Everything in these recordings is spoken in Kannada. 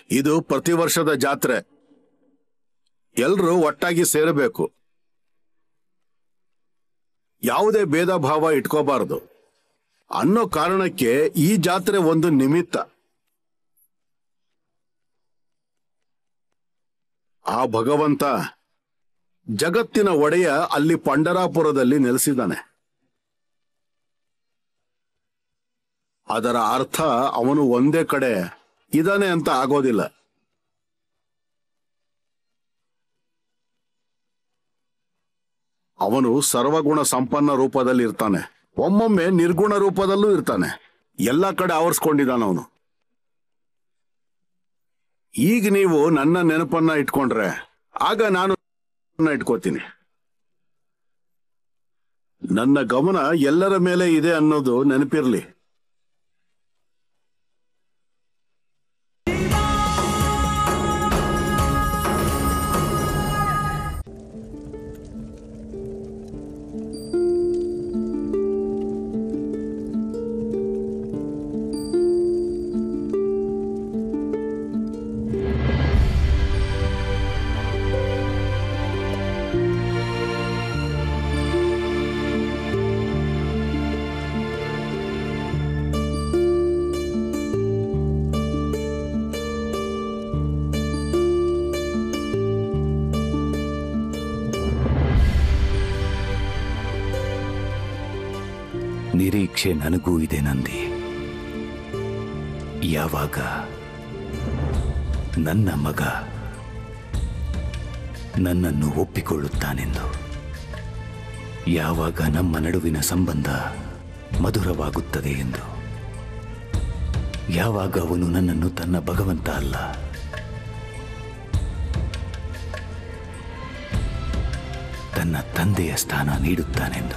ಇದು ಪ್ರತಿ ವರ್ಷದ ಜಾತ್ರೆ ಎಲ್ರೂ ಒಟ್ಟಾಗಿ ಸೇರಬೇಕು ಯಾವುದೇ ಭೇದ ಭಾವ ಇಟ್ಕೋಬಾರದು ಅನ್ನೋ ಕಾರಣಕ್ಕೆ ಈ ಜಾತ್ರೆ ಒಂದು ನಿಮಿತ್ತ ಆ ಭಗವಂತ ಜಗತ್ತಿನ ಒಡೆಯ ಅಲ್ಲಿ ಪಂಡರಾಪುರದಲ್ಲಿ ನೆಲೆಸಿದ್ದಾನೆ ಅದರ ಅರ್ಥ ಅವನು ಒಂದೇ ಕಡೆ ಇದಾನೆ ಅಂತ ಆಗೋದಿಲ್ಲ ಅವನು ಸರ್ವಗುಣ ಸಂಪನ್ನ ರೂಪದಲ್ಲಿ ಇರ್ತಾನೆ ಒಮ್ಮೊಮ್ಮೆ ನಿರ್ಗುಣ ರೂಪದಲ್ಲೂ ಇರ್ತಾನೆ ಎಲ್ಲ ಕಡೆ ಆವರಿಸ್ಕೊಂಡಿದ್ದಾನ ಅವನು ಈಗ ನೀವು ನನ್ನ ನೆನಪನ್ನ ಇಟ್ಕೊಂಡ್ರೆ ಆಗ ನಾನು ಇಟ್ಕೋತೀನಿ ನನ್ನ ಗಮನ ಎಲ್ಲರ ಮೇಲೆ ಇದೆ ಅನ್ನೋದು ನೆನಪಿರ್ಲಿ ನಿರೀಕ್ಷೆ ನನಗೂ ಇದೆ ನಂದಿ ಯಾವಾಗ ನನ್ನ ಮಗ ನನ್ನನ್ನು ಒಪ್ಪಿಕೊಳ್ಳುತ್ತಾನೆಂದು ಯಾವಾಗ ನಮ್ಮ ನಡುವಿನ ಸಂಬಂಧ ಮಧುರವಾಗುತ್ತದೆ ಎಂದು ಯಾವಾಗ ಅವನು ನನ್ನನ್ನು ತನ್ನ ಭಗವಂತ ಅಲ್ಲ ತನ್ನ ತಂದೆಯ ಸ್ಥಾನ ನೀಡುತ್ತಾನೆಂದು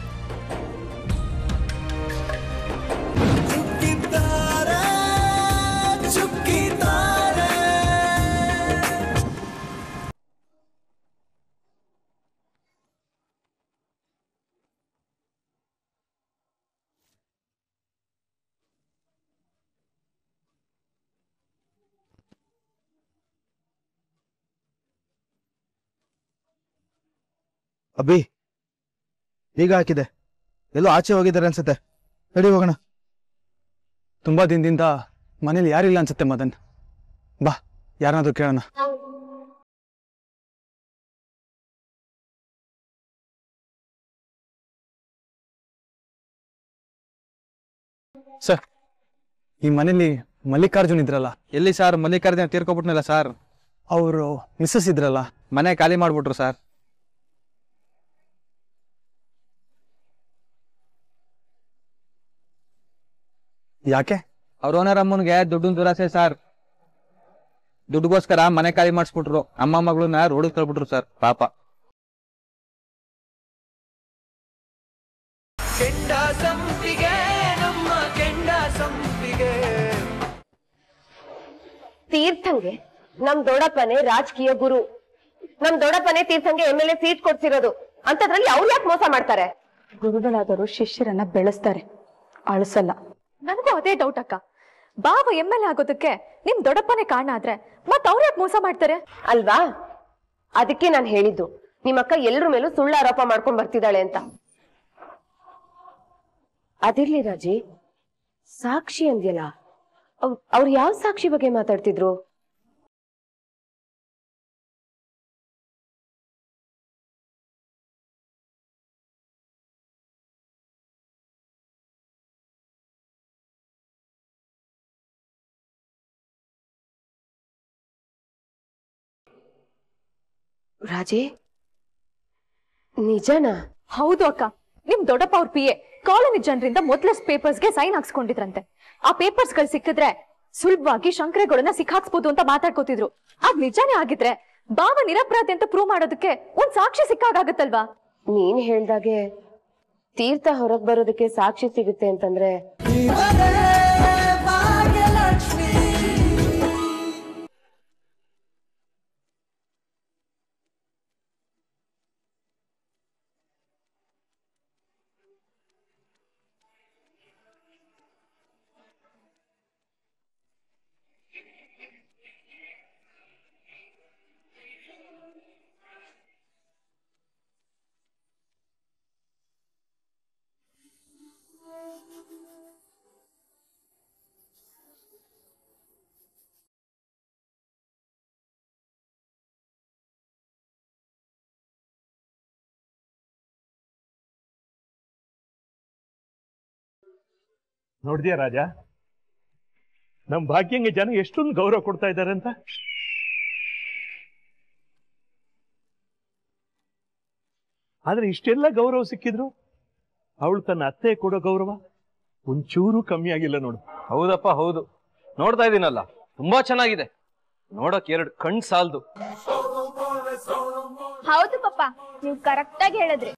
ಅಬ್ಬಿ ಈಗ ಹಾಕಿದೆ ಎಲ್ಲೋ ಆಚೆ ಹೋಗಿದ್ದಾರೆ ಅನ್ಸುತ್ತೆ ನಡಿ ಹೋಗೋಣ ತುಂಬಾ ದಿನದಿಂದ ಮನೇಲಿ ಯಾರಿಲ್ಲ ಅನ್ಸುತ್ತೆ ಮದನ್ ಬಾ ಯಾರನ್ನಾದ್ರೂ ಕೇಳೋಣ ಸರ್ ಈ ಮನೇಲಿ ಮಲ್ಲಿಕಾರ್ಜುನ್ ಇದ್ರಲ್ಲ ಎಲ್ಲಿ ಸರ್ ಮಲ್ಲಿಕಾರ್ಜುನ ತೀರ್ಕೊಬಿಟ್ನಲ್ಲ ಸರ್ ಅವರು ಮಿಸ್ಸಸ್ ಇದ್ರಲ್ಲ ಮನೆ ಖಾಲಿ ಮಾಡ್ಬಿಟ್ರು ಸರ್ ಯಾಕೆ ಅವ್ರ ಓನರ್ ಅಮ್ಮನ್ಗೆ ದುಡ್ಡಿನ ದುರಾಸೆ ಸರ್ ದುಡ್ಡುಗೋಸ್ಕರ ಮನೆ ಖಾಲಿ ಮಾಡಿಸ್ಬಿಟ್ರು ಅಮ್ಮ ಮಗಳನ್ನ ರೋಡಿಗೆ ತಳ್ಬಿಟ್ರು ಸರ್ ಪಾಪ ತೀರ್ಥಂಗೆ ನಮ್ ದೊಡ್ಡಪ್ಪನೇ ರಾಜಕೀಯ ಗುರು ನಮ್ ದೊಡ್ಡಪ್ಪನೇ ತೀರ್ಥಂಗೆ ಎಮ್ ಎಲ್ ಎ ಸೀಟ್ ಕೊಡ್ಸಿರೋದು ಅಂತದ್ರಲ್ಲಿ ಅವ್ರು ಯಾಕೆ ಮೋಸ ಮಾಡ್ತಾರೆ ಗುರುಗಳಾದವರು ಶಿಷ್ಯರನ್ನ ಬೆಳೆಸ್ತಾರೆ ಅಳಿಸಲ್ಲ ನನಗೂ ಅದೇ ಡೌಟ್ ಅಕ್ಕ ಬಾವ ಎಮ್ ಎಲ್ ಆಗೋದಕ್ಕೆ ನಿಮ್ ದೊಡ್ಡಪ್ಪನೇ ಕಾರಣ ಆದ್ರೆ ಮತ್ ಅವ್ರ ಯಾಕೆ ಮೋಸ ಮಾಡ್ತಾರೆ ಅಲ್ವಾ ಅದಕ್ಕೆ ನಾನ್ ಹೇಳಿದ್ದು ನಿಮ್ಮಕ್ಕ ಎಲ್ರ ಮೇಲೂ ಸುಳ್ಳು ಆರೋಪ ಮಾಡ್ಕೊಂಡ್ ಬರ್ತಿದ್ದಾಳೆ ಅಂತ ಅದಿರ್ಲಿ ರಾಜಿ ಸಾಕ್ಷಿ ಅಂದ್ಯಲ್ಲ ಅವ್- ಅವ್ರು ಯಾವ ಸಾಕ್ಷಿ ಬಗ್ಗೆ ಮಾತಾಡ್ತಿದ್ರು ರಾಜೇ ನಿಜನಾ ಹೌದು ಅಕ್ಕ ನಿಮ್ ದೊಡ್ಡಪ್ಪ ಅವ್ರ ಪಿ ಎ ಕಾಲೋನಿ ಜನರಿಂದ ಮೊದ್ಲಸ್ ಪೇಪರ್ಸ್ಗೆ ಸೈನ್ ಹಾಕ್ಸ್ಕೊಂಡಿದ್ರಂತೆ ಆ ಪೇಪರ್ಸ್ ಗಳು ಸಿಕ್ಕಿದ್ರೆ ಸುಲಭವಾಗಿ ಶಂಕರೇಗೌಡನ ಸಿಕ್ಕಾಕ್ಸ್ಬೋದು ಅಂತ ಮಾತಾಡ್ಕೋತಿದ್ರು ಅದ್ ನಿಜಾನೇ ಆಗಿದ್ರೆ ಬಾವ ನಿರಪರಾಧಿ ಅಂತ ಪ್ರೂವ್ ಮಾಡೋದಕ್ಕೆ ಒಂದ್ ಸಾಕ್ಷಿ ಸಿಕ್ಕಾಗತ್ತಲ್ವಾ ನೀನ್ ಹೇಳ್ದಾಗೆ ತೀರ್ಥ ಹೊರಗ್ ಬರೋದಕ್ಕೆ ಸಾಕ್ಷಿ ಸಿಗುತ್ತೆ ಅಂತಂದ್ರೆ ನೋಡಿದ್ಯಾ ರಾಜ ನಮ್ ಭಾಗ್ಯಂಗೆ ಜನ ಎಷ್ಟೊಂದು ಗೌರವ ಕೊಡ್ತಾ ಇದ್ದಾರೆ ಅಂತ ಆದ್ರೆ ಇಷ್ಟೆಲ್ಲ ಗೌರವ ಸಿಕ್ಕಿದ್ರು ಅವಳು ತನ್ನ ಅತ್ತೆ ಕೊಡೋ ಗೌರವ ಒಂಚೂರು ಕಮ್ಮಿ ಆಗಿಲ್ಲ ನೋಡು ಹೌದಪ್ಪ ಹೌದು ನೋಡ್ತಾ ಇದೀನಲ್ಲ ತುಂಬಾ ಚೆನ್ನಾಗಿದೆ ನೋಡಕ್ ಎರಡು ಕಣ್ ಸಾಲ್ದು ಹೌದು ಪಪ್ಪ ನೀವು ಕರೆಕ್ಟ್ ಆಗಿ ಹೇಳಿದ್ರಿ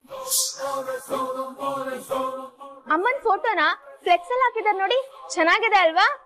ಅಮ್ಮನ್ ಫೋಟೋನ ಫ್ಲೆಕ್ಸ್ ಅಲ್ಲಿ ಹಾಕಿದಾರೆ ನೋಡಿ ಚೆನ್ನಾಗಿದೆ ಅಲ್ವಾ